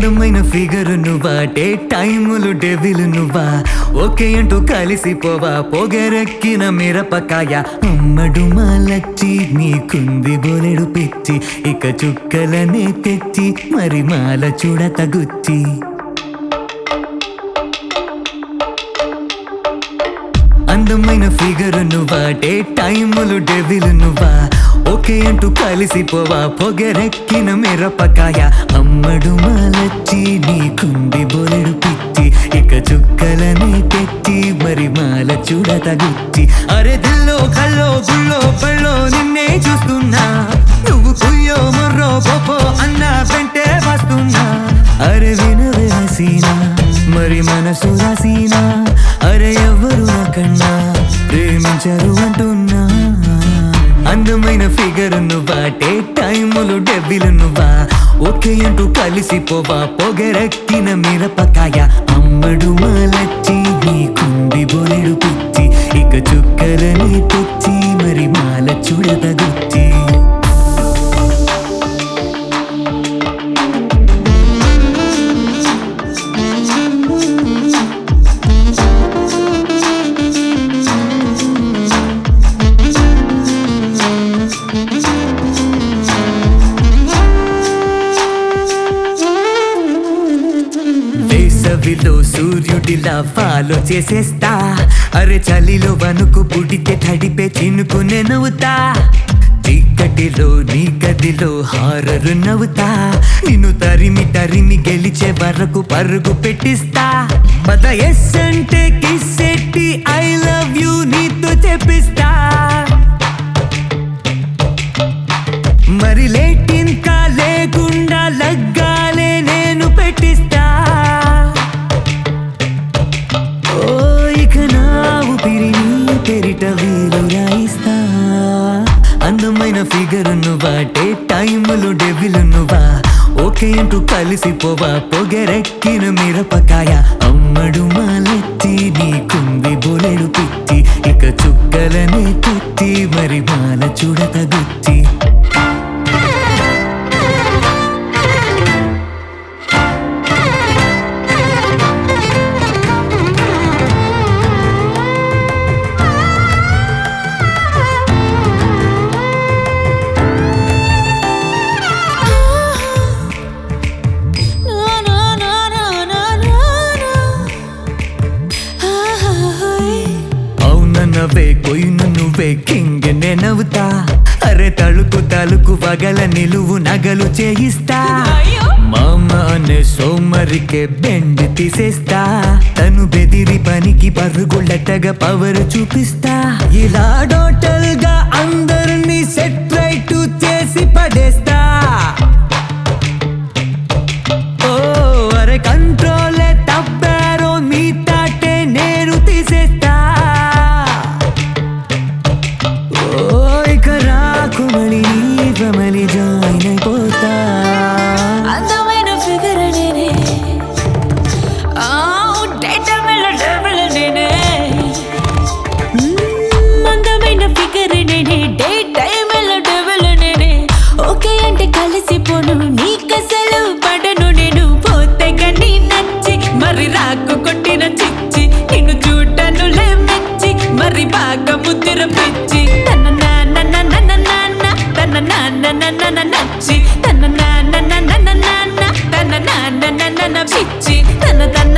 అందమైన ఫిగర్ నువ్వా డే టైములు డెవిల్ నువ్వా ఓకే అంటూ కలిసిపోవా పొగరెక్కిన మిరపకాయ అమ్మడు మాలచ్చి నీకుంది బోలెడు పిచ్చి ఇక చుక్కలనే తెచ్చి మరి మాల చూడ తగుచ్చి అందమైన ఫిగర్ నువ్వా డే టైములు డెవిల్ నువ్వా ఓకే అంటూ కలిసిపోవా పొగరెక్కిన మిరపకాయ అమ్మడు మాలచ్చి నీకుంది బోలెడు పిచ్చి ఇక చుక్కలనే తెచ్చి మరి మాల చూడ తగుచ్చి అరే దిల్లో కల్లో గుళ్ళో పళ్ళో నిన్నే చూస్తున్నా నువ్వు కుయ్యో ముర్రో పోపో అన్న వెంటే వస్తున్నా అరే వినవే హసీనా మరి మనసు రాసీనా అరే ఎవరు నాకన్నా ప్రేమించరు అంటున్నా అందమైన ఫిగర్ నువ్వా డే టైములు డెబ్బిలు నువ్వా ఓకే అంటూ కలిసిపోవా పొగరెక్కిన మిరపకాయ అమ్మడు మాలచ్చి నీకుంది బోలెడు పిచ్చి ఇక చుక్కలని తెచ్చి మరి మాల చూడదగుచ్చి వేసవిలో సూర్యుడిలా ఫాలో చేసేస్తా అరే చలిలో వణుకు పుడితే తడిపే చినుకునే నవ్వుతా చీకటిలో నీ గదిలో హారరు నవ్వుతా నిన్ను తరిమి తరిమి గెలిచే వరకు పరుగు పెట్టిస్తా పద ఎస్ అంటే కిస్ ఎట్టి ఐ లవ్ యూ నీతో చెప్పిస్తా మరి లేట్ ఇంకా లేకుండా లగ్గాలే నేను పెట్టిస్తా ఓ ఇక నా ఊపిరి నీ పెరిట వీలు రాయిస్తా అందమైన ఫిగర్ నువ్వా డే టైములు డెవిల్ నువ్వా ఓకే అంటూ కలిసిపోవా పొగరెక్కిన మిరపకాయ అమ్మడు మాలెత్తి నీకుంది బోలెడు పిచ్చి ఇక చుక్కలనే తెచ్చి మరి మాల చూడతగుచ్చి అవునన్నవే కొయ్యను నువ్వే కింగ్ నవ్వుతా అరే తలుకు తలుకు వగల నిలువు నగలు చేయిస్తా మామ అనే సోమరికే బెండ్ తీసేస్తా తను బెదిరి పనికి పరుగులటగా పవర్ చూపిస్తా ఇలా టోటల్ గా అందరినీ సెట్ రైట్ చేసి పడేస్తా ఓ అరే కంట్రోలే తప్పారో మీ తాటే నేను తీసేస్తా ఓ ఇక రాకు మళ్ళీ మళ్ళీ జాయిన్ అయిపోతా అందమైన ఫిగర్ నేనే ఆ డేటా మెల్ల డబుల్ నేనే మ్మ్, అందమైన ఫిగర్ నేనే డేటా మెల్ల డబుల్ నేనే ఓకే అంటే కలిసిపోను నీకసలు పడను నేను పోతే కానీ నచ్చి మరి రాకు కొట్టిన చిచ్చి నిన్ను చూడను మెచ్చి మరి బాగా ముద్ర పిచ్చి తన నాన్న నాన్న నాన్న తన నాన్న నాన్న నచ్చి తన నాన్న నాన్న నాన్న తన నాన్న నాన్న పిచ్చి తన తన